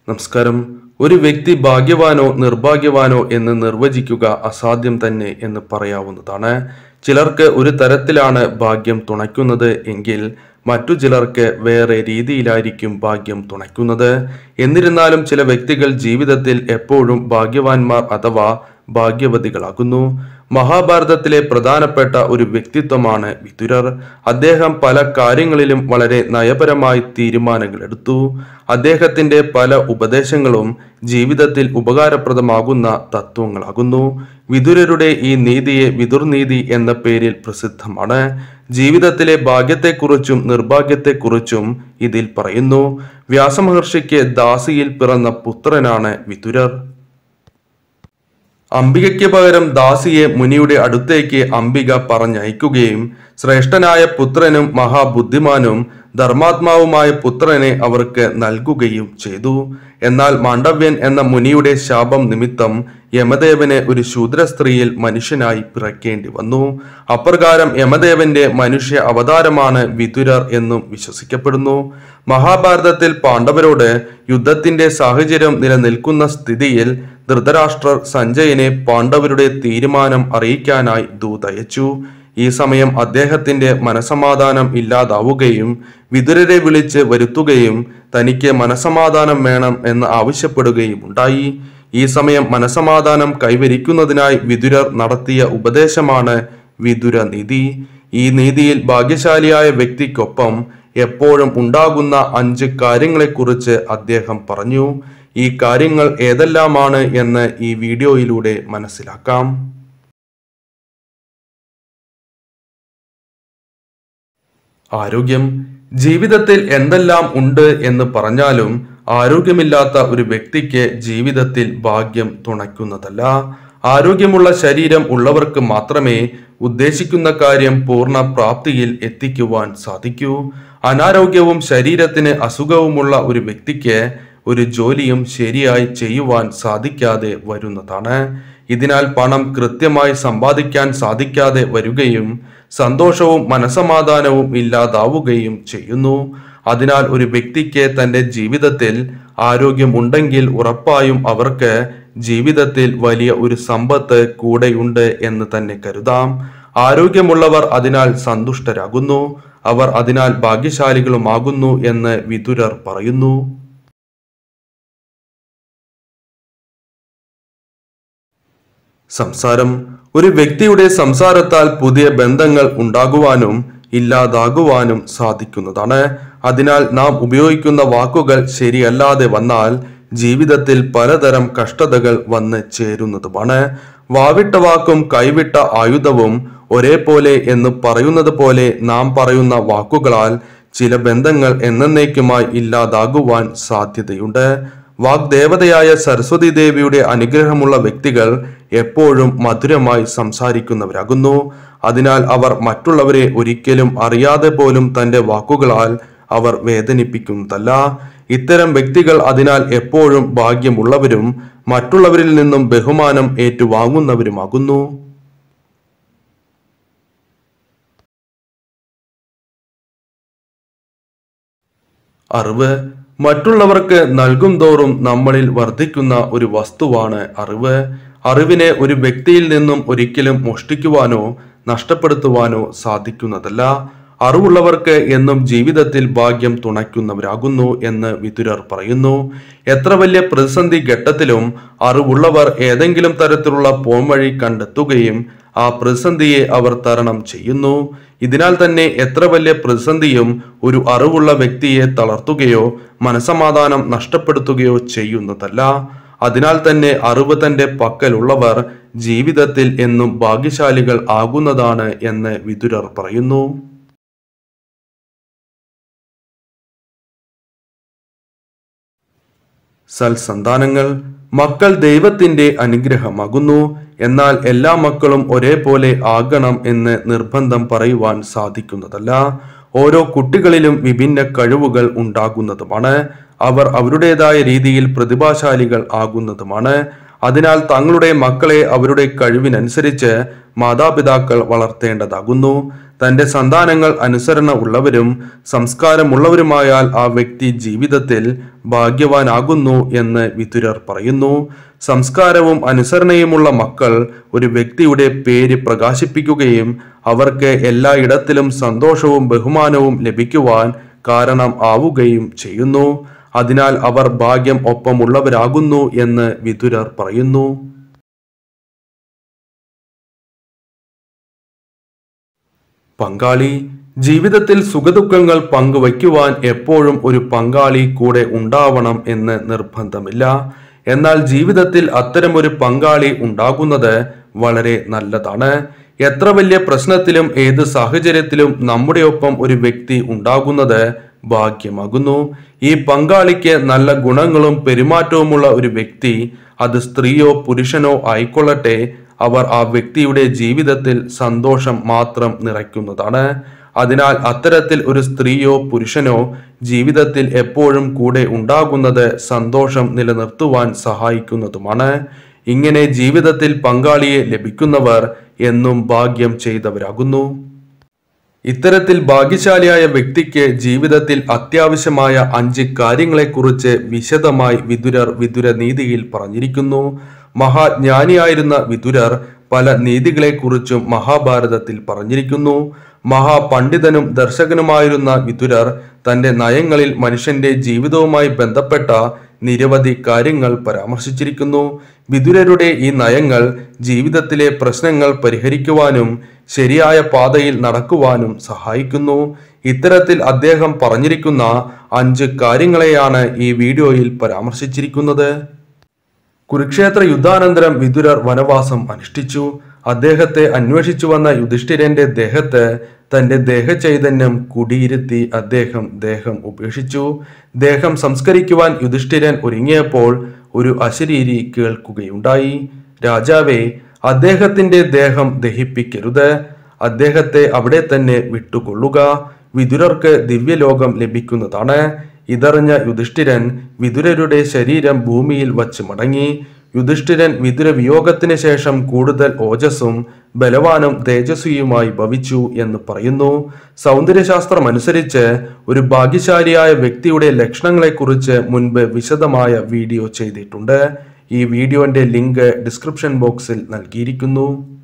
നമസ്കാരം ഒരു വ്യക്തി ഭാഗ്യവാനോ നിർഭാഗ്യവാനോ എന്ന് നിർവചിക്കുക അസാധ്യം തന്നെ എന്ന് പറയാവുന്നതാണ് ചിലർക്ക് ഒരു തരത്തിലാണ് ഭാഗ്യം തുണയ്ക്കുന്നത് എങ്കിൽ മറ്റു ചിലർക്ക് വേറെ രീതിയിലായിരിക്കും ഭാഗ്യം തുണയ്ക്കുന്നത് എന്നിരുന്നാലും ചില വ്യക്തികൾ ജീവിതത്തിൽ എപ്പോഴും ഭാഗ്യവാന്മാർ അഥവാ ഭാഗ്യവതികളാകുന്നു മഹാഭാരതത്തിലെ പ്രധാനപ്പെട്ട ഒരു വ്യക്തിത്വമാണ് വിതുരർ അദ്ദേഹം പല കാര്യങ്ങളിലും വളരെ നയപരമായി തീരുമാനങ്ങൾ എടുത്തു അദ്ദേഹത്തിന്റെ പല ഉപദേശങ്ങളും ജീവിതത്തിൽ ഉപകാരപ്രദമാകുന്ന തത്വങ്ങളാകുന്നു വിതുരരുടെ ഈ നീതിയെ വിതുർനീതി എന്ന പേരിൽ പ്രസിദ്ധമാണ് ജീവിതത്തിലെ ഭാഗ്യത്തെക്കുറിച്ചും നിർഭാഗ്യത്തെക്കുറിച്ചും ഇതിൽ പറയുന്നു വ്യാസമഹർഷിക്ക് ദാസിയിൽ പിറന്ന പുത്രനാണ് വിതുരർ അംബികയ്ക്ക് പകരം ദാസിയെ മുനിയുടെ അടുത്തേക്ക് അംബിക പറഞ്ഞയക്കുകയും ശ്രേഷ്ഠനായ പുത്രനും മഹാബുദ്ധിമാനും ധർമാത്മാവുമായ പുത്രനെ അവർക്ക് നൽകുകയും ചെയ്തു എന്നാൽ മാണ്ഡവ്യൻ എന്ന മുനിയുടെ ശാപം നിമിത്തം യമദേവന് ഒരു ശൂദ്ര സ്ത്രീയിൽ മനുഷ്യനായി പിറക്കേണ്ടി വന്നു അപ്രകാരം യമദേവന്റെ മനുഷ്യ അവതാരമാണ് വിതുരർ എന്നും വിശ്വസിക്കപ്പെടുന്നു മഹാഭാരതത്തിൽ പാണ്ഡവരോട് യുദ്ധത്തിന്റെ സാഹചര്യം നിലനിൽക്കുന്ന സ്ഥിതിയിൽ ധൃതരാഷ്ട്രർ സഞ്ജയനെ പാണ്ഡവരുടെ തീരുമാനം അറിയിക്കാനായി ദൂതയച്ചു ഈ സമയം അദ്ദേഹത്തിന്റെ മനസമാധാനം ഇല്ലാതാവുകയും വിതുരരെ വിളിച്ച് വരുത്തുകയും തനിക്ക് മനസമാധാനം വേണം എന്ന് ആവശ്യപ്പെടുകയും ഉണ്ടായി ഈ സമയം മനസമാധാനം കൈവരിക്കുന്നതിനായി വിതുരർ നടത്തിയ ഉപദേശമാണ് വിതുര നീതി ഈ നീതിയിൽ ഭാഗ്യശാലിയായ വ്യക്തിക്കൊപ്പം എപ്പോഴും ഉണ്ടാകുന്ന അഞ്ച് കാര്യങ്ങളെക്കുറിച്ച് അദ്ദേഹം പറഞ്ഞു ഈ കാര്യങ്ങൾ ഏതെല്ലാമാണ് എന്ന് ഈ വീഡിയോയിലൂടെ മനസ്സിലാക്കാം ആരോഗ്യം ജീവിതത്തിൽ എന്തെല്ലാം ഉണ്ട് എന്ന് പറഞ്ഞാലും ആരോഗ്യമില്ലാത്ത ഒരു വ്യക്തിക്ക് ജീവിതത്തിൽ ഭാഗ്യം തുണയ്ക്കുന്നതല്ല ആരോഗ്യമുള്ള ശരീരം ഉള്ളവർക്ക് മാത്രമേ ഉദ്ദേശിക്കുന്ന കാര്യം പൂർണ്ണ പ്രാപ്തിയിൽ എത്തിക്കുവാൻ സാധിക്കൂ അനാരോഗ്യവും ശരീരത്തിന് അസുഖവുമുള്ള ഒരു വ്യക്തിക്ക് ഒരു ജോലിയും ശരിയായി ചെയ്യുവാൻ സാധിക്കാതെ വരുന്നതാണ് ഇതിനാൽ പണം കൃത്യമായി സമ്പാദിക്കാൻ സാധിക്കാതെ വരികയും സന്തോഷവും മനസമാധാനവും ഇല്ലാതാവുകയും ചെയ്യുന്നു അതിനാൽ ഒരു വ്യക്തിക്ക് തന്റെ ജീവിതത്തിൽ ആരോഗ്യമുണ്ടെങ്കിൽ ഉറപ്പായും അവർക്ക് ജീവിതത്തിൽ വലിയ ഒരു സമ്പത്ത് കൂടെയുണ്ട് എന്ന് തന്നെ കരുതാം ആരോഗ്യമുള്ളവർ അതിനാൽ സന്തുഷ്ടരാകുന്നു അവർ അതിനാൽ ഭാഗ്യശാലികളുമാകുന്നു എന്ന് വിതുരർ പറയുന്നു സംസാരം ഒരു വ്യക്തിയുടെ സംസാരത്താൽ പുതിയ ബന്ധങ്ങൾ ഉണ്ടാകുവാനും ഇല്ലാതാകുവാനും സാധിക്കുന്നതാണ് അതിനാൽ നാം ഉപയോഗിക്കുന്ന വാക്കുകൾ ശരിയല്ലാതെ വന്നാൽ ജീവിതത്തിൽ പലതരം കഷ്ടതകൾ വന്ന് ചേരുന്നതുമാണ് വാവിട്ട വാക്കും കൈവിട്ട ആയുധവും ഒരേപോലെ എന്ന് പറയുന്നത് പോലെ നാം പറയുന്ന വാക്കുകളാൽ ചില ബന്ധങ്ങൾ എന്നേക്കുമായി ഇല്ലാതാകുവാൻ സാധ്യതയുണ്ട് വാഗ്ദേവതയായ സരസ്വതി ദേവിയുടെ അനുഗ്രഹമുള്ള വ്യക്തികൾ എപ്പോഴും മധുരമായി സംസാരിക്കുന്നവരാകുന്നു അതിനാൽ അവർ മറ്റുള്ളവരെ ഒരിക്കലും അറിയാതെ പോലും തന്റെ വാക്കുകളാൽ അവർ വേദനിപ്പിക്കുന്നതല്ല ഇത്തരം വ്യക്തികൾ അതിനാൽ എപ്പോഴും ഭാഗ്യമുള്ളവരും മറ്റുള്ളവരിൽ നിന്നും ബഹുമാനം ഏറ്റുവാങ്ങുന്നവരുമാകുന്നു അറിവ് മറ്റുള്ളവർക്ക് നൽകും തോറും നമ്മളിൽ വർദ്ധിക്കുന്ന ഒരു വസ്തുവാണ് അറിവ് അറിവിനെ ഒരു വ്യക്തിയിൽ നിന്നും ഒരിക്കലും മോഷ്ടിക്കുവാനോ നഷ്ടപ്പെടുത്തുവാനോ സാധിക്കുന്നതല്ല അറിവുള്ളവർക്ക് എന്നും ജീവിതത്തിൽ ഭാഗ്യം തുണയ്ക്കുന്നവരാകുന്നു എന്ന് വിതുരർ പറയുന്നു എത്ര വലിയ പ്രതിസന്ധി ഘട്ടത്തിലും അറിവുള്ളവർ ഏതെങ്കിലും തരത്തിലുള്ള പോംവഴി കണ്ടെത്തുകയും ആ പ്രതിസന്ധിയെ അവർ തരണം ചെയ്യുന്നു ഇതിനാൽ തന്നെ എത്ര വലിയ പ്രതിസന്ധിയും ഒരു അറിവുള്ള വ്യക്തിയെ തളർത്തുകയോ മനസമാധാനം നഷ്ടപ്പെടുത്തുകയോ ചെയ്യുന്നതല്ല അതിനാൽ തന്നെ അറിവ് തന്റെ പക്കലുള്ളവർ ജീവിതത്തിൽ എന്നും ഭാഗ്യശാലികൾ ആകുന്നതാണ് എന്ന് വിതുരർ പറയുന്നു സൽസന്താനങ്ങൾ മക്കൾ ദൈവത്തിന്റെ അനുഗ്രഹമാകുന്നു എന്നാൽ എല്ലാ മക്കളും ഒരേപോലെ ആകണം എന്ന് നിർബന്ധം പറയുവാൻ സാധിക്കുന്നതല്ല ഓരോ കുട്ടികളിലും വിഭിന്ന കഴിവുകൾ ഉണ്ടാകുന്നതുമാണ് അവർ അവരുടേതായ രീതിയിൽ പ്രതിഭാശാലികൾ ആകുന്നതുമാണ് അതിനാൽ തങ്ങളുടെ മക്കളെ അവരുടെ കഴിവിനനുസരിച്ച് മാതാപിതാക്കൾ വളർത്തേണ്ടതാകുന്നു തന്റെ സന്താനങ്ങൾ അനുസരണ ഉള്ളവരും സംസ്കാരമുള്ളവരുമായാൽ ആ വ്യക്തി ജീവിതത്തിൽ ഭാഗ്യവാനാകുന്നു എന്ന് വിതുരർ പറയുന്നു സംസ്കാരവും അനുസരണയുമുള്ള മക്കൾ ഒരു വ്യക്തിയുടെ പേര് പ്രകാശിപ്പിക്കുകയും അവർക്ക് എല്ലായിടത്തിലും സന്തോഷവും ബഹുമാനവും ലഭിക്കുവാൻ കാരണം ആവുകയും ചെയ്യുന്നു അതിനാൽ അവർ ഭാഗ്യം ഒപ്പമുള്ളവരാകുന്നു എന്ന് വിതുരർ പറയുന്നു പങ്കാളി ജീവിതത്തിൽ സുഖദുഃഖങ്ങൾ പങ്കുവയ്ക്കുവാൻ എപ്പോഴും ഒരു പങ്കാളി കൂടെ ഉണ്ടാവണം എന്ന് നിർബന്ധമില്ല എന്നാൽ ജീവിതത്തിൽ അത്തരമൊരു പങ്കാളി ഉണ്ടാകുന്നത് വളരെ നല്ലതാണ് എത്ര വലിയ പ്രശ്നത്തിലും ഏത് സാഹചര്യത്തിലും നമ്മുടെ ഒപ്പം ഒരു വ്യക്തി ഉണ്ടാകുന്നത് ഭാഗ്യമാകുന്നു ഈ പങ്കാളിക്ക് നല്ല ഗുണങ്ങളും പെരുമാറ്റവുമുള്ള ഒരു വ്യക്തി അത് സ്ത്രീയോ പുരുഷനോ ആയിക്കൊള്ളട്ടെ അവർ ആ വ്യക്തിയുടെ ജീവിതത്തിൽ സന്തോഷം മാത്രം നിറയ്ക്കുന്നതാണ് അതിനാൽ അത്തരത്തിൽ ഒരു സ്ത്രീയോ പുരുഷനോ ജീവിതത്തിൽ എപ്പോഴും കൂടെ ഉണ്ടാകുന്നത് സന്തോഷം നിലനിർത്തുവാൻ സഹായിക്കുന്നതുമാണ് ഇങ്ങനെ ജീവിതത്തിൽ പങ്കാളിയെ ലഭിക്കുന്നവർ എന്നും ഭാഗ്യം ചെയ്തവരാകുന്നു ഇത്തരത്തിൽ ഭാഗ്യശാലിയായ വ്യക്തിക്ക് ജീവിതത്തിൽ അത്യാവശ്യമായ അഞ്ച് കാര്യങ്ങളെക്കുറിച്ച് വിശദമായി വിതുരർ വിതുര നീതിയിൽ പറഞ്ഞിരിക്കുന്നു മഹാജ്ഞാനിയായിരുന്ന വിതുരർ പല നീതികളെക്കുറിച്ചും മഹാഭാരതത്തിൽ പറഞ്ഞിരിക്കുന്നു മഹാപണ്ഡിതനും ദർശകനുമായിരുന്ന വിതുരർ തന്റെ നയങ്ങളിൽ മനുഷ്യന്റെ ജീവിതവുമായി ബന്ധപ്പെട്ട നിരവധി കാര്യങ്ങൾ പരാമർശിച്ചിരിക്കുന്നു വിതുരരുടെ ഈ നയങ്ങൾ ജീവിതത്തിലെ പ്രശ്നങ്ങൾ പരിഹരിക്കുവാനും ശരിയായ പാതയിൽ നടക്കുവാനും സഹായിക്കുന്നു ഇത്തരത്തിൽ അദ്ദേഹം പറഞ്ഞിരിക്കുന്ന അഞ്ച് കാര്യങ്ങളെയാണ് ഈ വീഡിയോയിൽ പരാമർശിച്ചിരിക്കുന്നത് കുരുക്ഷേത്ര യുദ്ധാനന്തരം വിതുരർ വനവാസം അനുഷ്ഠിച്ചു അദ്ദേഹത്തെ അന്വേഷിച്ചു വന്ന യുധിഷ്ഠിരന്റെ ദേഹത്ത് തന്റെ ദേഹചൈതന്യം കുടിയിരുത്തി അദ്ദേഹം ദേഹം ഉപേക്ഷിച്ചു ദേഹം സംസ്കരിക്കുവാൻ യുധിഷ്ഠിരൻ ഒരുങ്ങിയപ്പോൾ ഒരു അശരീരി കേൾക്കുകയുണ്ടായി രാജാവേ അദ്ദേഹത്തിന്റെ ദേഹം ദഹിപ്പിക്കരുത് അദ്ദേഹത്തെ അവിടെ തന്നെ വിട്ടുകൊള്ളുക വിതുരർക്ക് ദിവ്യലോകം ലഭിക്കുന്നതാണ് ഇതറിഞ്ഞ യുധിഷ്ഠിരൻ വിതുരരുടെ ശരീരം ഭൂമിയിൽ വച്ച് മടങ്ങി യുധിഷ്ഠിരൻ വിതുര വിയോഗത്തിന് ശേഷം കൂടുതൽ ഓജസ്സും ബലവാനും തേജസ്വിയുമായി ഭവിച്ചു എന്ന് പറയുന്നു സൗന്ദര്യശാസ്ത്രം അനുസരിച്ച് ഒരു ഭാഗ്യശാലിയായ വ്യക്തിയുടെ ലക്ഷണങ്ങളെക്കുറിച്ച് മുൻപ് വിശദമായ വീഡിയോ ചെയ്തിട്ടുണ്ട് ഈ വീഡിയോന്റെ ലിങ്ക് ഡിസ്ക്രിപ്ഷൻ ബോക്സിൽ നൽകിയിരിക്കുന്നു